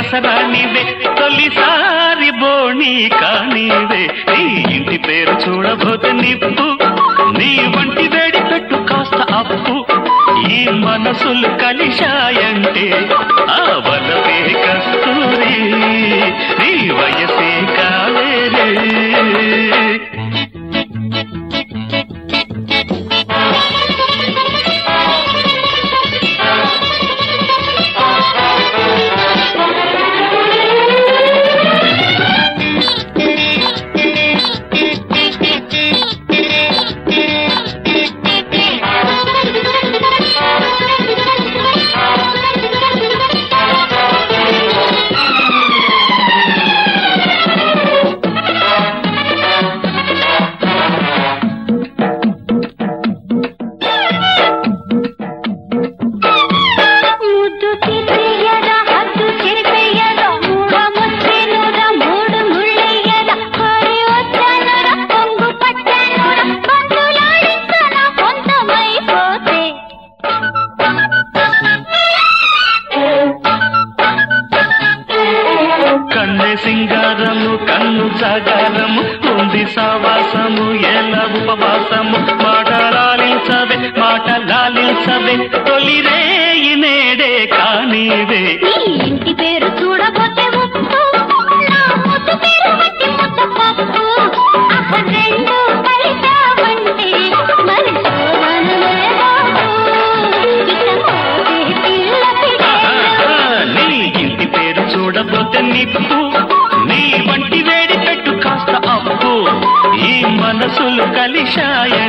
రసరాణివే తొలిసారి బోణి కానివే నీ ఇంటి పేరు చూడబోతే నిప్పు నీ వంటి వేడి పెట్టు కాస్త అప్పు ఈ మనసులు కలిశాయంటే ఆ వలపే కస్తూరి నీ వయసే కావేరే ముద్దు తీసేయరా హద్దు చెరిపేయరా మూడ ముచ్చేనురా మూడు ముళ్ళెయ్యరా కోరి వచ్చానురా పొంగు పట్టానురా బంధులాడించనా కొంతమైపోతే కన్నె సింగారము కన్ను జాగారము ఉంది సావాసము ఎలా ఉపవాసము మాట లాలించవే మాట లాలించవే తొలి రేయి నేడే కానివే నీ ఇంటి పేరు చూడబోతే ఉప్పు నా ముద్దు పేరు బట్టి ముద్ద పప్పు అహ రెండు కలిసావంటే మరి శోభనమే బాబు ఇక మోగే పిల్ల ఆహా, పిల్ల నీ ఇంటి పేరు చూడబోతే నిప్పు నీ వంటి వేడి పెట్టు కాస్త అప్పు ఈ మనసులు కలిశాయ